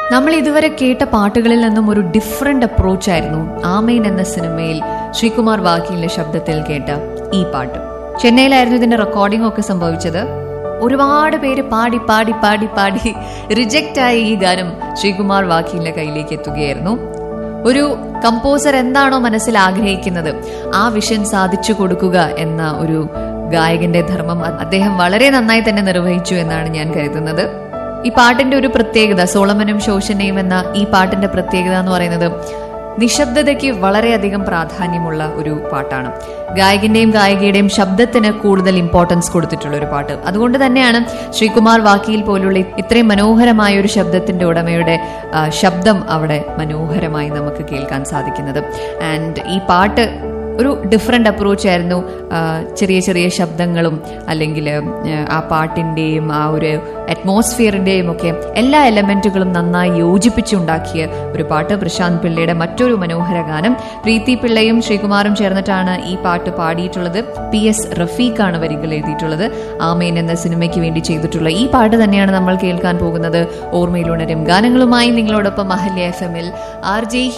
നമ്മൾ ഇതുവരെ കേട്ട പാട്ടുകളിൽ നിന്നും ഒരു ഡിഫറെന്റ് അപ്രോച്ച് ആയിരുന്നു ആമേൻ എന്ന സിനിമയിൽ ശ്രീകുമാർ വാക്കീലിന്റെ ശബ്ദത്തിൽ കേട്ട ഈ പാട്ട് ചെന്നൈയിലായിരുന്നു ഇതിന്റെ റെക്കോർഡിംഗ് ഒക്കെ സംഭവിച്ചത് ഒരുപാട് പേര് പാടി പാടി പാടി പാടി റിജക്റ്റ് ആയ ഈ ഗാനം ശ്രീകുമാർ വാക്കീലിന്റെ കയ്യിലേക്ക് എത്തുകയായിരുന്നു ഒരു കമ്പോസർ എന്താണോ മനസ്സിൽ ആഗ്രഹിക്കുന്നത് ആ വിഷൻ സാധിച്ചു കൊടുക്കുക എന്ന ഒരു ഗായകന്റെ ധർമ്മം അദ്ദേഹം വളരെ നന്നായി തന്നെ നിർവഹിച്ചു എന്നാണ് ഞാൻ കരുതുന്നത് ഈ പാട്ടിന്റെ ഒരു പ്രത്യേകത സോളമനും ശോഷനയും എന്ന ഈ പാട്ടിന്റെ പ്രത്യേകത എന്ന് പറയുന്നത് നിശബ്ദതയ്ക്ക് വളരെയധികം പ്രാധാന്യമുള്ള ഒരു പാട്ടാണ് ഗായകന്റെയും ഗായികയുടെയും ശബ്ദത്തിന് കൂടുതൽ ഇമ്പോർട്ടൻസ് കൊടുത്തിട്ടുള്ള ഒരു പാട്ട് അതുകൊണ്ട് തന്നെയാണ് ശ്രീകുമാർ വാക്കിയിൽ പോലുള്ള ഇത്രയും മനോഹരമായ ഒരു ശബ്ദത്തിന്റെ ഉടമയുടെ ആ, ശബ്ദം അവിടെ മനോഹരമായി നമുക്ക് കേൾക്കാൻ സാധിക്കുന്നത് ആൻഡ് ഈ പാട്ട് ഒരു ഡിഫറെൻ്റ് അപ്രോച്ച് ആയിരുന്നു ആ, ചെറിയ ചെറിയ ശബ്ദങ്ങളും അല്ലെങ്കിൽ ആ പാട്ടിൻ്റെയും ആ ഒരു അറ്റ്മോസ്ഫിയറിൻ്റെയും ഒക്കെ എല്ലാ എലമെൻറ്റുകളും നന്നായി യോജിപ്പിച്ചുണ്ടാക്കിയ ഒരു പാട്ട് പ്രശാന്ത് പിള്ളയുടെ മറ്റൊരു മനോഹര ഗാനം പ്രീതി പിള്ളയും ശ്രീകുമാറും ചേർന്നിട്ടാണ് ഈ പാട്ട് പാടിയിട്ടുള്ളത് പി എസ് റഫീഖാണ് വരികൾ എഴുതിയിട്ടുള്ളത് ആമേൻ എന്ന സിനിമയ്ക്ക് വേണ്ടി ചെയ്തിട്ടുള്ള ഈ പാട്ട് തന്നെയാണ് നമ്മൾ കേൾക്കാൻ പോകുന്നത് ഓർമ്മയിലുണരും ഗാനങ്ങളുമായി നിങ്ങളോടൊപ്പം അഹല്യ എഫ് എമ്മിൽ ആർ ജെ